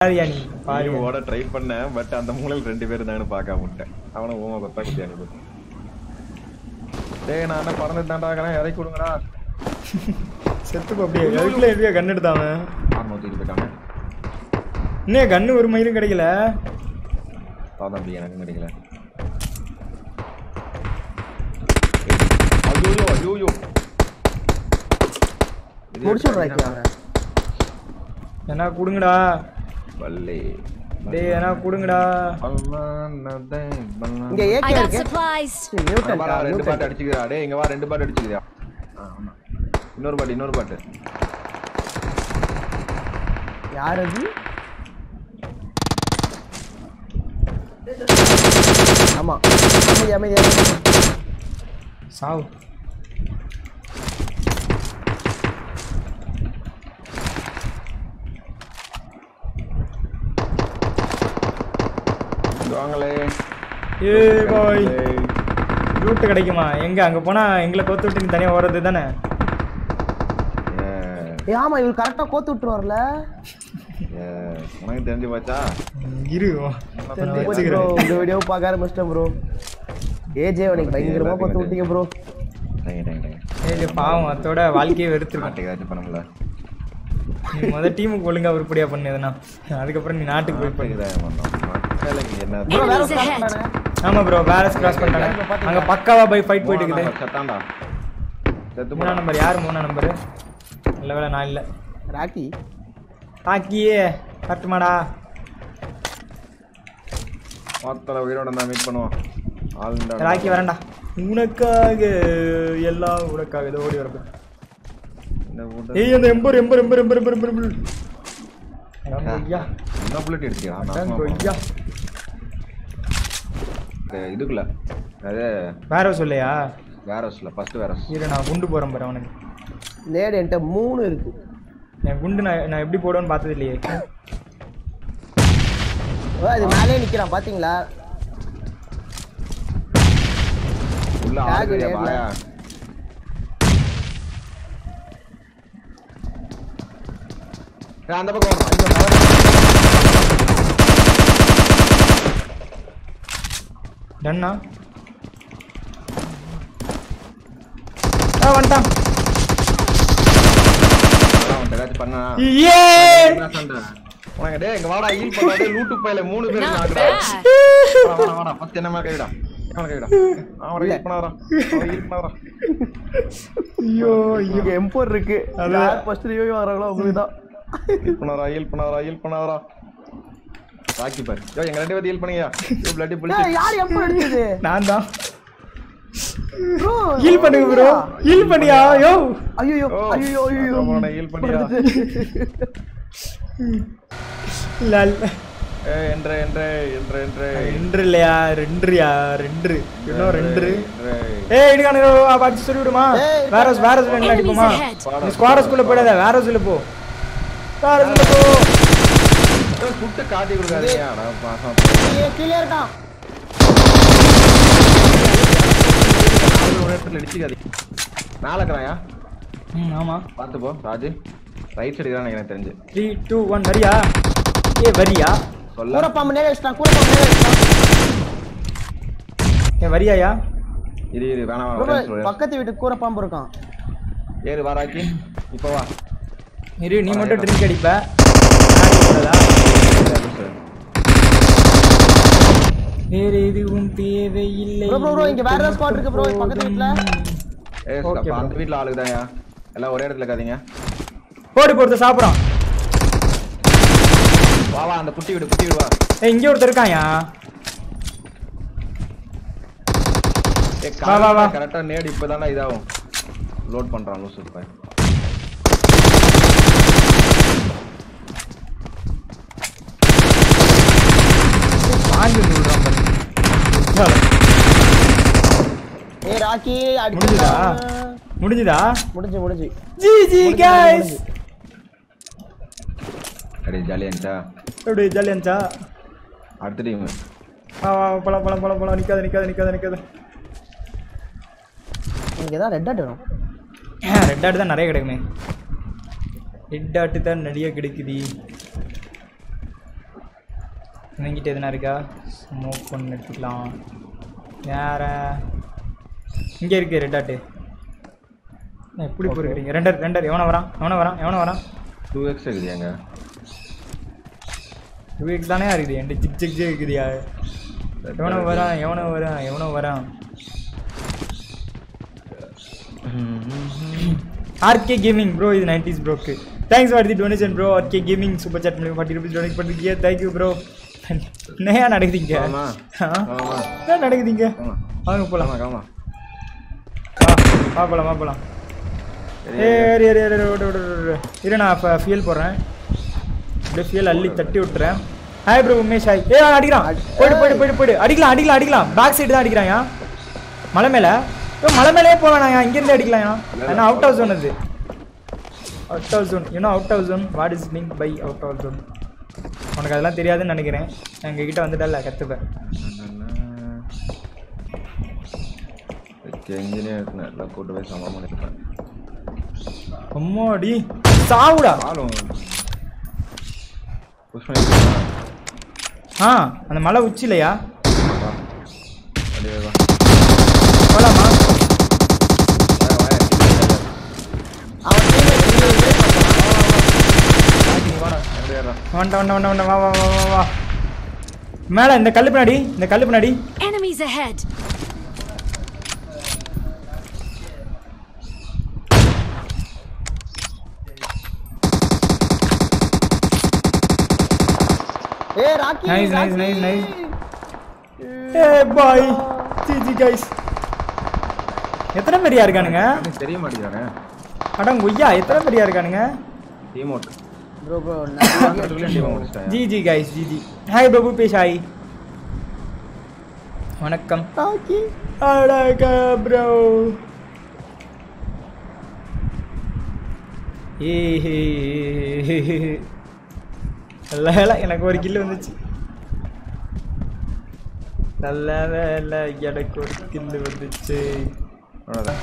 பாரியா நீ பாரியா நீ ஓட ட்ரை பண்ணேன் பட் அந்த மூலையில் ரெண்டு பேர் தானு பார்க்காம விட்டேன் அவனை ஊமா கொத்தா குத்தி அனுப்பு டேய் நான் என்ன பறந்து தாண்டாக்கிறேன் இறக்கி விடுங்கடா செத்து போ அப்படியே அதுக்குள்ள எப்படியா கண்ணு எடுத்தாவன் ஆர்மோ தூக்கி போயிட்டாங்க இன்னும் கண்ணு ஒரு மயிலும் கிடைக்கல அதான் அப்படி எனக்கும் கிடைக்கல ஐயோ ஐயோ முடிச்சு விட்றாக்கி அவனை என்ன கொடுங்கடா பல்லே டேய் என்ன கொடுங்கடா இங்க I ஏகே got இருக்கு supplies. நியூட்டன் வாடா, ரெண்டு பாட்டு அடிச்சுக்கிறா டேய் இங்க வா ரெண்டு பாட்டு அடிச்சுக்கிறியா ஆ, ஆமா. இன்னொரு பாட்டு இன்னொரு பாட்டு யார் அது ஆமா அமைதி அமைதி அமைதி சாவு இங்க வாங்களே ஏ பாய் ரூட்டு கிடைக்குமா எங்க அங்க போனா எங்களை கோத்து விட்டு நீ தனியா ஓடுறது தானே ஏய் ஆமா இவர் கரெக்டா கோத்து விட்டுருவார்ல உனக்கு தெரிஞ்சு போச்சா இரு தெரிஞ்சு போச்சு ப்ரோ இந்த வீடியோ பார்க்க ஆரம்பிச்சிட்டேன் ப்ரோ ஏஜே உனக்கு பயங்கரமா கோத்து விட்டீங்க ப்ரோ டேய், டேய், டேய். ஏய் பாவம் அதோட வாழ்க்கையே வெறுத்துருக்கும் நாட்டுக்கு ஏதாச்சும் பண்ணல நீ முத டீமுக்கு ஒழுங்கா உருப்படியா பண்ணு எதுனா அதுக்கப்புறம் நீ நாட்டுக்கு போய் பண்ணு நாட்டுக்கு தான் பண்ணோம் மக்களுக்கு என்ன ப்ரோ வேற Enemies ஸ்டார்ட் ahead. பண்ணானே ஆமா ப்ரோ பேலன்ஸ் கிராஸ் பண்ணிட்டாங்க அங்க பக்காவா பை ஃபைட் போயிட்டு இருக்குது மூணாம் number செத்தான்டா செத்து மூணா போனா நம்பர் யார் மூணா நம்பர் நல்ல வேலை நான் இல்ல ராக்கி தாக்கியே கட்டுமாடா மொத்தல உயிரோட தான் மீட் பண்ணுவோம் ஆள் இருந்தா ராக்கி வரேன்டா உனக்காக எல்லாம் உனக்காக இதோ ஓடி வரப்ப இந்த ஊட்ட- ஏய் அந்த எம்பர் எம்பர் எம்பர் எம்பர் எம்பர் எம்பர் எம்பர் ஐயா என்ன புல்லட் எடுத்தியா அதான் கொய்யா இதுக்குள்ள அது வேற சொல்லையா வேரஸ்ல ஃபர்ஸ்ட் வேரஸ் இரு நான் குண்டு போறேன் பாரு அவனுக்கு நேடு என்கிட்ட மூணு இருக்கு என் குண்டு நான் நான் எப்படி போடுவேன்னு பார்த்தது இல்லையே ஓ, அது மேலே நிக்கிறான் பாத்தீங்களா உள்ள Tag ஆடுறியா நேர்ல. பாயா ஏய், அந்த பக்கம் வா. அந்த பக்கம். டன்னா ஆ வந்துட்டான் அதான் அவன்ட்ட ஏதாச்சும் பண்ணா ஏ என்ன சண்டை? உனக்கு டேய் இங்க வாடா ஹீல் பண்ணாதே லூட்டு பையில மூணு பேர் Not நாக்குடா bad. வாடா வாடா வாடா ஃபர்ஸ்ட் என்ன மேல கைடா அவன கைடா அவன ஹீல் பண்ணாதடா அவன ஹீல் பண்ணாதடா ஐயோ ஐயோ இங்க எம்போர் இருக்கு அது- யார் ஃபர்ஸ்ட் ரிவ்யூ வராங்களோ உங்களுக்கு தான் ஹீல் பண்ணாதடா ஹீல் பண்ணாதடா ஹீல் பண்ணாதடா ராக்கி பார் யோ எங்க ரெண்டு பேரும் ஹீல் பண்ணீங்க யூ பிளட்டி புளிச்சு ஏய், யார் எம்போர் அடிச்சது நான் தான் ப்ரோ ஹீல் பண்ணுங்க ப்ரோ ஹீல் பண்ணியா யோ ஐயோ ஓ, ஐயோ ஐயோ அப்புறம் அவனை heal பண்ணியா? லல் ஏய் என்ற என்ற என்ற என்ற ரெண்டு இல்லையா ரெண்டுயா ரெண்டு இன்னும் ரெண்டு என்ற. ஏய் இடுகானுங்க அடிச்சு சொல்லி விடுமா ஏய், வேற ஹவுஸ் வேற ஹவுஸ்ல Enemies அடிக்குமா ahead. நீ ஸ்குவாட் ஹவுஸ்க்குள்ள போயிடாத வேற ஹவுஸ்ல போ வேற ஹவுஸ்ல போ ஏய், புட்டு காட்டி கொடுக்காதீங்க அட பாசம் ஏய், கீழே இருக்கான் ஒரு இடத்துல இடிச்சுக்காதீங்க மேல இருக்கிறாயா ம் ஆமா பார்த்து போ ராஜு ரைட் சைடு தான் எனக்கு தெரிஞ்சு த்ரீ டூ ஒன் வரியா ஏ வரியா சொல்ல கூரப்பாம்பு நேரே வச்சிட்டான் கூரப்பாம்பு நேரே வச்சிட்டான் ஏ வரியாயா இரு இரு வேணாம் ப்ரோ, வேணாம் சொல்லு. பக்கத்து வீட்டுக்கு கூரப்பாம்பு இருக்கான் ஏறு வா ராக்கி இப்போ வா இரு நீ மட்டும் ட்ரிங்க் அடிப்ப நான் அடிக்கிறதா? வேற எதுவும் தேவையில்லை ப்ரோ, ப்ரோ, ப்ரோ, இங்க வேற ஏதாவது squad இருக்கு ப்ரோ, பக்கத்து வீட்ல. ஏய் Okay, அப்ப bro. அந்த வீட்ல ஆளுக்குதாயா எல்லாம் ஒரே இடத்துல இருக்காதீங்க போடு போடுத்த சாப்பிட்றான் வா வா அந்த குட்டி வீடு குட்டி வீடு வா ஏய் இங்க ஒருத்தர் இருக்காயா ஏய் வா, வா, வா. கரெக்டா நேடு இப்பதான்டா இதாகும் லோட் பண்றான் லூசு பையன் வாங்கி வந்து விடுறான் பாரு. ஏய் ராக்கி முடிஞ்சுதா? அடிச்சுடா. முடிஞ்சுதா முடிஞ்சு முடிஞ்சு ஜி ஜி கைஸ் அடே ஜாலியா இருந்துச்சா எப்படி ஜாலியா இருந்துச்சா அடுத்த டீம் வா வா பழம் பழம் பழம் பழம் நிக்காத நிக்காத நிக்காத நிக்காத இங்க தான் ரெட் ஆட் வேணும் ரெட் ஆட்டு தான் நிறைய கிடைக்குமே ரெட் ஆட்டு தான் நிறைய கிடைக்குது இவங்கிட்ட எதுனா இருக்கா ஸ்மோக் ஒன்று எடுத்துக்கலாம் வேற இங்கே இருக்கு ரெட் டாட்டு எப்படி போயிருக்கிறீங்க ரெண்டர் ரெண்டர் எவனை வரான் எவனை வரான் எவனை வரான் டூ எக்ஸ் இருக்குதுங்க வீட்டு தானே இருக்குது என்கிட்ட ஜிக் ஜிக் ஜிக் இருக்குதியா எவனோ வரான் எவனோ வரான் எவனோ வரான் ஆர்கே கேமிங் ப்ரோ இது நைன்டிஸ் ப்ரோக்கு thanks for the donation bro RK gaming super chat பண்ணி ஃபார்ட்டி ருபீஸ் டொனேட் பண்ணிருக்கீங்க தேங்க்யூ ப்ரோ என்னையா நடக்குதுங்க ஆமா ஆ? ஆமா என்ன நடக்குதுங்க ஆமா வாங்க போகலாம் ஆமா ஆமா வா போகலாம் வா போகலாம் ஏ ஏறி ஏறி ஏறி விடு விடு விடு, விடு இரு நான் இப்போ ஃபியல் போடுறேன் அப்படியே ஃபியல் அள்ளி தட்டி விட்டுறேன் ஹாய் ப்ரோ உமேஷ் ஹாய் ஏ அடிக்கிறான் போயிடு போயிடு போயிடு போயிடு அடிக்கலாம் அடிக்கலாம் அடிக்கலாம் பேக் சைடு தான் அடிக்கிறாயா மலை மேலே ஏ மலை மேலே போவேணாயா இங்கேருந்து அடிக்கலாம்யா ஏன்னா அவுட் ஹவுஸ் ஒன் அது out house one you know out house one what is mean by out house one உனக்கு அதெல்லாம் தெரியாதுன்னு நினைக்கிறேன் எங்கள் கிட்ட வந்துட்டல கற்றுப்பேன் இன்ஜினியர் எல்லாம் கூட்டு போய் சமம் பண்ணிருப்பேன் அம்மாடி சாவுடா ஆளும் புஷ் பண்ணிருக்கா ஆ அந்த மலை உச்சிலையா அப்படியே வா போலாமா வாயா, வாயா. அவன் teammate வெளிய வந்து வாக்கிங் வாடா அப்படியே ஏறுடா. வண்ட வண்ட வண்ட வண்ட வா வா வா வா வா மேலே இந்த கல்லு பின்னாடி இந்த கல்லு பின்னாடி Enemies ahead! ஏய் ராக்கி Nice, nice, ராக்கி. nice, nice. ஏ பாய் ஜிஜி கைஸ் எத்தனை பேரியா இருக்கானுங்க எனக்கு தெரிய மாட்டேங்கிறானே அடங்க ஒய்யா எத்தனை பேரியா இருக்கானுங்க team out bro bro team out GG guys GG hi Prabhu பேஷ் ஹாய் வணக்கம் ராக்கி அழக ப்ரோ ஏஹே நல்ல வேலை எனக்கு ஒரு கில்லு வந்துச்சு நல்ல வேலை எனக்கு ஒரு கில்லு வந்துச்சு அவ்வளோதான்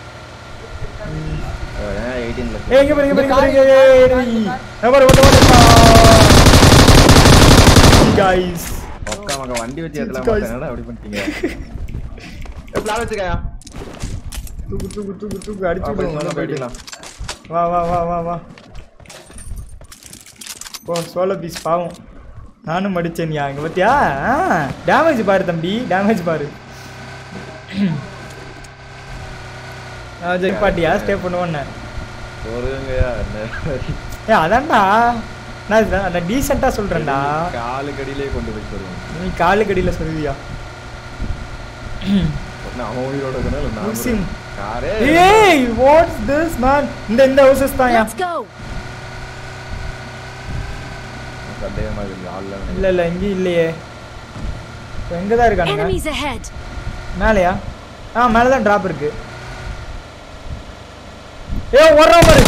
எயிட்டீன் ஏ ப்ளஸ் எங்க பாருங்க பாருங்க பாருங்க ஏய் நம்பர் ஓட்ட ஓட்ட गाइस ஒக்கா மக்க வண்டி வச்சு ஏத்தலாம் Guys. என்னடா அப்படி பண்ணிட்டீங்க பிளான் வச்சுக்கயா தூக்கு தூக்கு தூக்கு தூக்கு அடிச்சு அப்படி விடுவோம் சொன்னா போயிடலாம் வா வா வா வா வா ஓ சோலோ பீஸ் பாவம் நானும் மடிச்சேன்யா இங்க பார்த்தியா டேமேஜ் பாரு தம்பி டேமேஜ் பாரு ஜெக் பாட்டியா ஸ்டே பண்ணுவோன்னு ஒருங்கயா ஏ அதான்டா நான் இதுதான் நான் டீசெண்டாக சொல்கிறேன்டா காலு கடியிலே கொண்டு போய் சொல்லுவோம் நீ காலு கடியில் சொல்லுவியா அவன் உயிரோட இருக்கணும் இல்ல நான் முஸ்லிம். இருக்கணும். காரே ஏய் வாட்ஸ் திஸ் மேன் இந்த இந்த ஹவுசஸ் தான்யா Let's go! சந்தேகமா இருக்கு ஆள்ல இல்லை இல்லை எங்கேயும் இல்லையே இப்போ எங்கே தான் இருக்கானுங்க Enemies ahead! மேலையா ஆ மேலே தான் ட்ராப் இருக்கு ஏ ஓடுறான் பாரு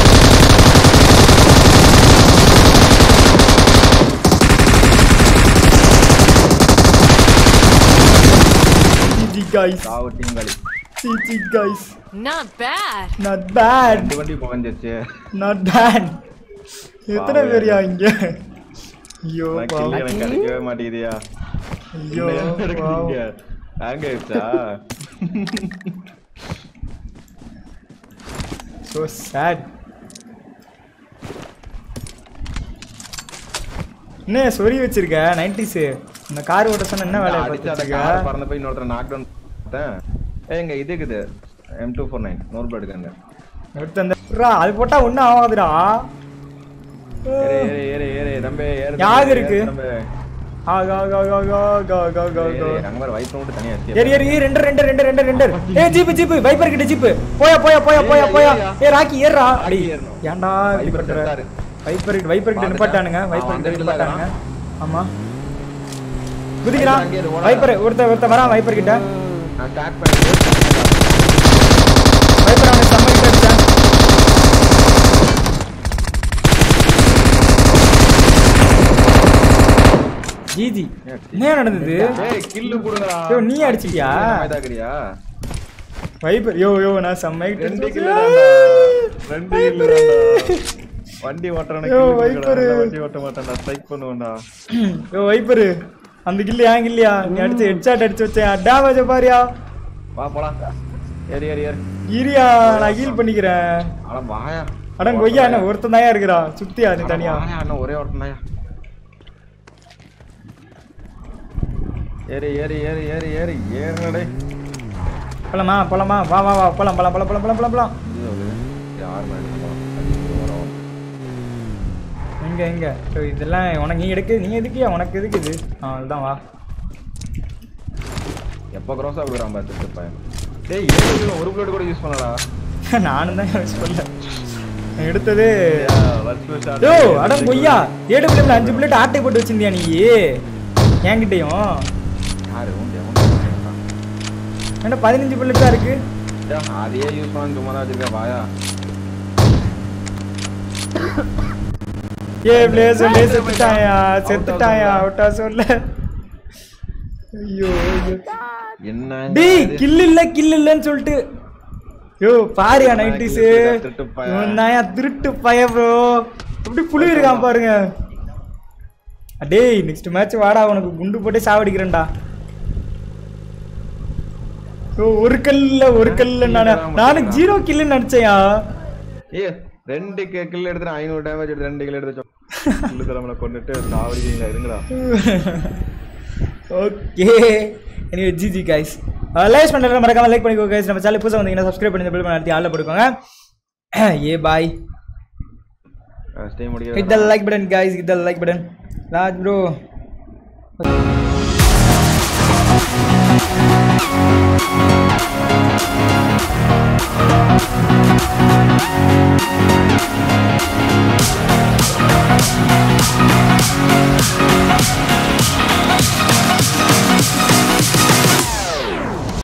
ஜிஜி guys சாவு டீம் களி GG guys Not bad! not bad ரெண்டு வண்டி புகஞ்சிருச்சு not bad எத்தனை பாவம். பேரியா இங்க ஐயோ நான் பாவம். கிll எனக்கு கிடைக்கவே மாட்டேங்குதியா ஐயோ ஐயோ பாவம். ஹேங் ஆயிடுச்சா so sad என்ன சொறி வச்சிருக்க நைன்டிஸ் இந்த கார் ஓட்ட சொன்ன என்ன வேலையை அடிச்சு அந்த பார்த்துருக்க கார் பறந்து போய் இன்னொருத்தர் நாக் டவுன் பார்த்தேன் ஏய் இங்க இது இருக்குது எம் டூ ஃபோர் நைன் நூறு பேர் இருக்காங்க எடுத்து அந்த ரா, அது போட்டா ஒன்றும் ஆகாதுடா ஏறு ஏறு ஏறு ஏறு தம்பி ஏறு யாக தம்பி, இருக்கு. ஏறு தம்பி. ஆகா ஆகா ஆகா ஆகா ஆகா ஆகா ஆகா ஏறு, ஆகா ஏறு, அங்க பாரு வயிற்று மட்டும் தனியா ஏறி வச்சு ஏறி ஏறி, ரெண்டு ரெண்டு ரெண்டு ரெண்டு ரெண்டு ஏ ஜீப்பு ஜீப்பு வைப்பர் கிட்ட ஜீப்பு போயா போயா போயா போயா போயா ஏ ராக்கி ஏறா அடி ஏறணும். ஏன்டா இப்படி வைப்பர் பண்ற செத்தாரு. வைப்பர் கிட்ட வைப்பர் கிட்ட பார்த்துட்டா? நிப்பாட்டானுங்க அவன் வைப்பர் அந்த கிட்ட இடத்துல நிப்பாட்டானுங்க ஆமா குதிக்கிறான் அங்கே இரு, ஓடாத. வைப்பர் ஒருத்த ஒருத்த வரான் வைப்பர் கிட்ட நான் ஸ்டார்ட் பண்ணி வைப்பர் அவனை செம்ம கிட்ட அடிச்சான் ஜிஜி என்ன நடந்தது ஏய் கில்லு குடுங்கடா யோ, நீ அடிச்சிட்டியா? தாக்குறியா வைப்பர் யோ யோ நான் செம்ம கிட்ட ரெண்டு அடிச்சேன். கில்லு தான்டா ரெண்டு கில்லு தான்டா வண்டி ஓட்டுறவன யோ, kill வைப்பரு. கொடுக்கடா. வண்டி ஓட்ட மாட்டான்டா ஸ்ட்ரைக் பண்ணுவேன்டா யோ வைப்பரு அந்த கில்லு ஏன் கில்லியா நீ அடிச்சு ஹெட்ஷாட் அடிச்சு வச்சேன் டேமேஜ் பாரியா வா போலாம் ஏறி ஏறி ஏறி இரியா நான் ஹீல் பண்ணிக்கிறேன் அட வாயா அட கொய்யா என்ன ஒருத்தன் தாயா இருக்கிறா சுத்தியா நீ அட தனியா வாயா அண்ணா ஒரே ஓட்டம்தாயா ஏறி ஏறி ஏறி ஏறி ஏறி ஏறுங்கடே போலாமா போலாமா வா வா வா போலாம் போலாம் போலாம் போலாம் போலாம் போலாம் போலாம் இது ஒரு யார் மேல போலாம் அடிச்சு வரோம் எங்க எங்க யோ, இதெல்லாம் உனக்கு நீ எடுக்கு நீ எதுக்கியா உனக்கு எதுக்கு இது ஆ அதுதான் வா எப்போ கிராஸ் ஆகுறான் பார்த்துட்டு பையன் டேய் ஏழு ஒரு புல்லட் கூட யூஸ் பண்ணடா நானும் தான் யூஸ் பண்ணல நான் எடுத்தது வர்ச்சுவல் ஷாட் யோ அடம் கொய்யா ஏடு பிள்ளைல அஞ்சு புல்லட் ஆட்டை போட்டு வச்சிருந்தியா நீ என்கிட்டயும் யாரு உண்டு உண்டு என்ன பதினஞ்சு புல்லட் தான் இருக்கு அதையே யூஸ் பண்ண சும்மா தான் வச்சிருக்க வாயா ஏ பிளேஸ் சொல்லே செத்துட்டாயா செத்துட்டாயா விட்டா சொல்ல ஐயோ ஐயோ. என்ன டேய் கில் இல்ல கில் இல்லன்னு சொல்லிட்டு யோ பாரியா நைன்டிஸ் திருட்டு பையன். இவன் தான்யா திருட்டு பைய ப்ரோ எப்படி புளி இருக்கான் பாருங்க டேய் நெக்ஸ்ட் மேட்ச் வாடா உனக்கு குண்டு போட்டே சாவடிக்கிறேன்டா ஓ ஒரு கல்ல ஒரு கல்ல நானு நானும் ஜீரோ கில்லுன்னு நினைச்சேயா ஏ ரெண்டு கில் எடுத்து ஐநூறு டேமேஜ் எடுத்து ரெண்டு கில் எடுத்து கில்லு தலைமையில கொண்டுட்டு சாவடிக்கிறீங்களா இருங்கடா okay anyway GG guys like பண்ணுறது மறக்காம லைக் பண்ணிக்கோ கைஸ் நம்ம சேனல் புதுசாக வந்தீங்கன்னா சப்ஸ்கிரைப் பண்ணி பில் பண்ணி ஆளில் போட்டுக்கோங்க ஏ பாய் ஸ்டே hit முடியாது the like button guys hit the like button raj bro